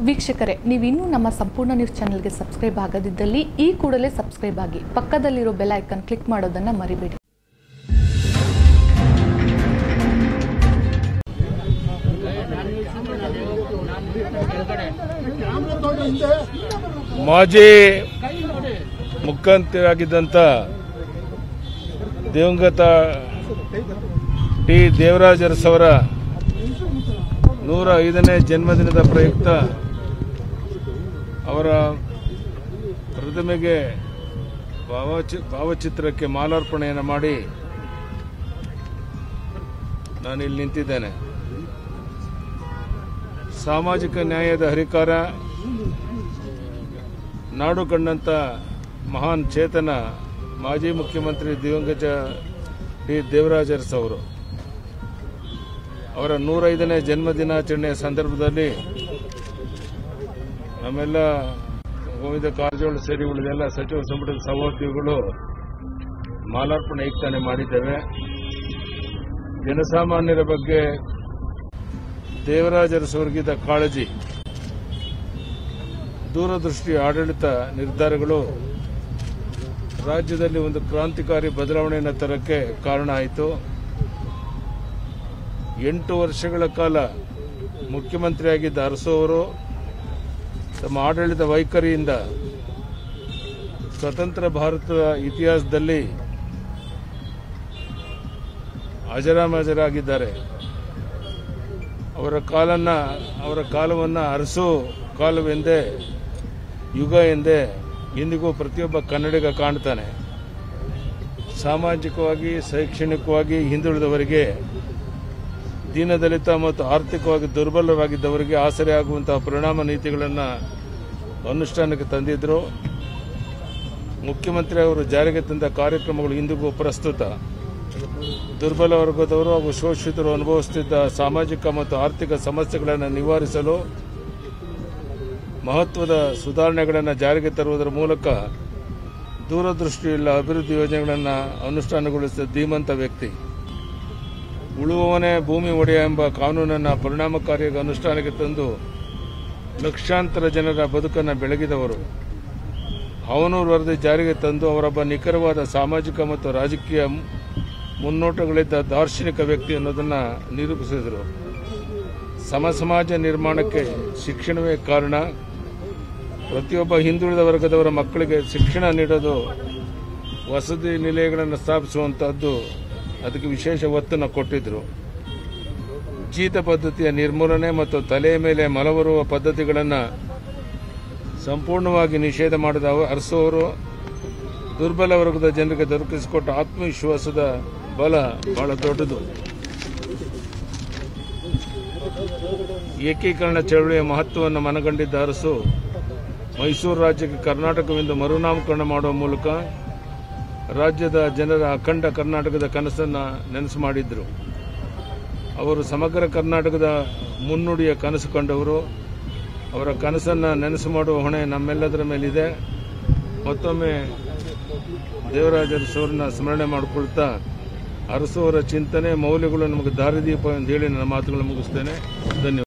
ವೀಕ್ಷಕರೇ ನೀವು ಇನ್ನೂ ನಮ್ಮ ಸಂಪೂರ್ಣ ನ್ಯೂಸ್ ಚಾನೆಲ್ಗೆ ಸಬ್ಸ್ಕ್ರೈಬ್ ಆಗದಿದ್ದಲ್ಲಿ ಈ ಕೂಡಲೇ ಸಬ್ಸ್ಕ್ರೈಬ್ ಆಗಿ ಪಕ್ಕದಲ್ಲಿರೋ ಬೆಲ್ ಐಕನ್ ಕ್ಲಿಕ್ ಮಾಡೋದನ್ನು ಮರಿಬೇಡಿ ಮಾಜಿ ಮುಖ್ಯಮಂತ್ರಿಯಾಗಿದ್ದಂಥ ದಿವಂಗತ ಟಿ ದೇವರಾಜ ಅರಸವರ ನೂರ ಐದನೇ ಜನ್ಮದಿನದ ಪ್ರಯುಕ್ತ ಅವರ ಪ್ರತಿಮೆಗೆ ಭಾವಚಿ ಭಾವಚಿತ್ರಕ್ಕೆ ಮಾಲಾರ್ಪಣೆಯನ್ನು ಮಾಡಿ ನಾನಿಲ್ಲಿ ನಿಂತಿದ್ದೇನೆ ಸಾಮಾಜಿಕ ನ್ಯಾಯದ ಹರಿಕಾರ ನಾಡು ಕಂಡಂಥ ಮಹಾನ್ ಚೇತನ ಮಾಜಿ ಮುಖ್ಯಮಂತ್ರಿ ದಿವಂಗತ ಡಿ ದೇವರಾಜ ಅರಸು ಅವರು ಅವರ ನೂರೈದನೇ ಜನ್ಮದಿನಾಚರಣೆಯ ಸಂದರ್ಭದಲ್ಲಿ ನಮ್ಮೆಲ್ಲ ಗೋವಿಂದ ಕಾರಜೋಳ ಸೇರಿ ಉಳಿದೆಲ್ಲ ಸಚಿವ ಸಂಪುಟದ ಸಹೋದ್ಯೋಗಿಗಳು ಮಾಲಾರ್ಪಣೆ ಈಗ್ತಾನೆ ಮಾಡಿದ್ದೇವೆ ಜನಸಾಮಾನ್ಯರ ಬಗ್ಗೆ ದೇವರಾಜ ಅರಸವರಿಗಿದ್ದ ಕಾಳಜಿ ದೂರದೃಷ್ಟಿ ಆಡಳಿತ ನಿರ್ಧಾರಗಳು ರಾಜ್ಯದಲ್ಲಿ ಒಂದು ಕ್ರಾಂತಿಕಾರಿ ಬದಲಾವಣೆಯನ್ನು ತರಕ್ಕೆ ಕಾರಣ ಆಯಿತು ಎಂಟು ವರ್ಷಗಳ ಕಾಲ ಮುಖ್ಯಮಂತ್ರಿಯಾಗಿದ್ದ ಅರಸು ಅವರು ತಮ್ಮ ಆಡಳಿತ ವೈಖರಿಯಿಂದ ಸ್ವತಂತ್ರ ಭಾರತದ ಇತಿಹಾಸದಲ್ಲಿ ಅಜರಾಮಜರಾಗಿದ್ದಾರೆ ಅವರ ಕಾಲನ್ನ ಅವರ ಕಾಲವನ್ನು ಅರಸು ಕಾಲವೆಂದೇ ಯುಗ ಎಂದೇ ಇಂದಿಗೂ ಪ್ರತಿಯೊಬ್ಬ ಕನ್ನಡಿಗ ಕಾಣ್ತಾನೆ ಸಾಮಾಜಿಕವಾಗಿ ಶೈಕ್ಷಣಿಕವಾಗಿ ಹಿಂದುಳಿದವರಿಗೆ ದೀನದಲಿತ ಮತ್ತು ಆರ್ಥಿಕವಾಗಿ ದುರ್ಬಲರಾಗಿದ್ದವರಿಗೆ ಆಸರೆ ಆಗುವಂತಹ ಪರಿಣಾಮ ನೀತಿಗಳನ್ನು ಅನುಷ್ಠಾನಕ್ಕೆ ತಂದಿದ್ದರು ಮುಖ್ಯಮಂತ್ರಿ ಅವರು ಜಾರಿಗೆ ತಂದ ಕಾರ್ಯಕ್ರಮಗಳು ಇಂದಿಗೂ ಪ್ರಸ್ತುತ ದುರ್ಬಲ ವರ್ಗದವರು ಹಾಗೂ ಶೋಷಿತರು ಅನುಭವಿಸುತ್ತಿದ್ದ ಸಾಮಾಜಿಕ ಮತ್ತು ಆರ್ಥಿಕ ಸಮಸ್ಯೆಗಳನ್ನು ನಿವಾರಿಸಲು ಮಹತ್ವದ ಸುಧಾರಣೆಗಳನ್ನು ಜಾರಿಗೆ ತರುವುದರ ಮೂಲಕ ದೂರದೃಷ್ಟಿಯುಳ್ಳ ಅಭಿವೃದ್ಧಿ ಯೋಜನೆಗಳನ್ನು ಅನುಷ್ಠಾನಗೊಳಿಸಿದ ಧೀಮಂತ ವ್ಯಕ್ತಿ ಉಳುವವನೇ ಭೂಮಿ ಒಡೆಯ ಎಂಬ ಕಾನೂನನ್ನು ಪರಿಣಾಮಕಾರಿಯಾಗಿ ಅನುಷ್ಠಾನಕ್ಕೆ ತಂದು ಲಕ್ಷಾಂತರ ಜನರ ಬದುಕನ್ನು ಬೆಳಗಿದವರು ಅವನೂರು ವರದಿ ಜಾರಿಗೆ ತಂದು ಅವರೊಬ್ಬ ನಿಖರವಾದ ಸಾಮಾಜಿಕ ಮತ್ತು ರಾಜಕೀಯ ಮುನ್ನೋಟಗಳಿದ್ದ ದಾರ್ಶನಿಕ ವ್ಯಕ್ತಿ ಅನ್ನೋದನ್ನು ನಿರೂಪಿಸಿದರು ಸಮ ಸಮಾಜ ನಿರ್ಮಾಣಕ್ಕೆ ಶಿಕ್ಷಣವೇ ಕಾರಣ ಪ್ರತಿಯೊಬ್ಬ ಹಿಂದುಳಿದ ವರ್ಗದವರ ಮಕ್ಕಳಿಗೆ ಶಿಕ್ಷಣ ನೀಡೋದು ವಸತಿ ನಿಲಯಗಳನ್ನು ಸ್ಥಾಪಿಸುವಂತಹದ್ದು ಅದಕ್ಕೆ ವಿಶೇಷ ಒತ್ತನ್ನು ಕೊಟ್ಟಿದ್ದರು ಜೀತ ಪದ್ಧತಿಯ ನಿರ್ಮೂಲನೆ ಮತ್ತು ತಲೆಯ ಮೇಲೆ ಮಲಬರುವ ಪದ್ಧತಿಗಳನ್ನು ಸಂಪೂರ್ಣವಾಗಿ ನಿಷೇಧ ಮಾಡಿದ ಅವ- ಅರಸು ಅವರು ದುರ್ಬಲ ವರ್ಗದ ಜನರಿಗೆ ದೊರಕಿಸಿಕೊಟ್ಟ ಆತ್ಮವಿಶ್ವಾಸದ ಬಲ ಬಹಳ ದೊಡ್ಡದು ಏಕೀಕರಣ ಚಳವಳಿಯ ಮಹತ್ವವನ್ನು ಮನಗಂಡಿದ್ದ ಅರಸು ಮೈಸೂರು ರಾಜ್ಯಕ್ಕೆ ಕರ್ನಾಟಕವೆಂದು ಮರುನಾಮಕರಣ ಮಾಡುವ ಮೂಲಕ ರಾಜ್ಯದ ಜನರ ಅಖಂಡ ಕರ್ನಾಟಕದ ಕನಸನ್ನು ನೆನಸು ಮಾಡಿದ್ರು ಅವರು ಸಮಗ್ರ ಕರ್ನಾಟಕದ ಮುನ್ನುಡಿಯ ಕನಸು ಕಂಡವರು ಅವರ ಕನಸನ್ನು ನೆನಸು ಮಾಡುವ ಹೊಣೆ ನಮ್ಮೆಲ್ಲದರ ಮೇಲಿದೆ ಮತ್ತೊಮ್ಮೆ ದೇವರಾಜ ಅರಸವರನ್ನ ಸ್ಮರಣೆ ಮಾಡಿಕೊಳ್ತಾ ಅರಸು ಅವರ ಚಿಂತನೆ ಮೌಲ್ಯಗಳು ನಮಗೆ ದಾರಿದೀಪ ಎಂದು ಹೇಳಿ ನನ್ನ ಮಾತುಗಳನ್ನು ಮುಗಿಸ್ತೇನೆ ಧನ್ಯವಾದ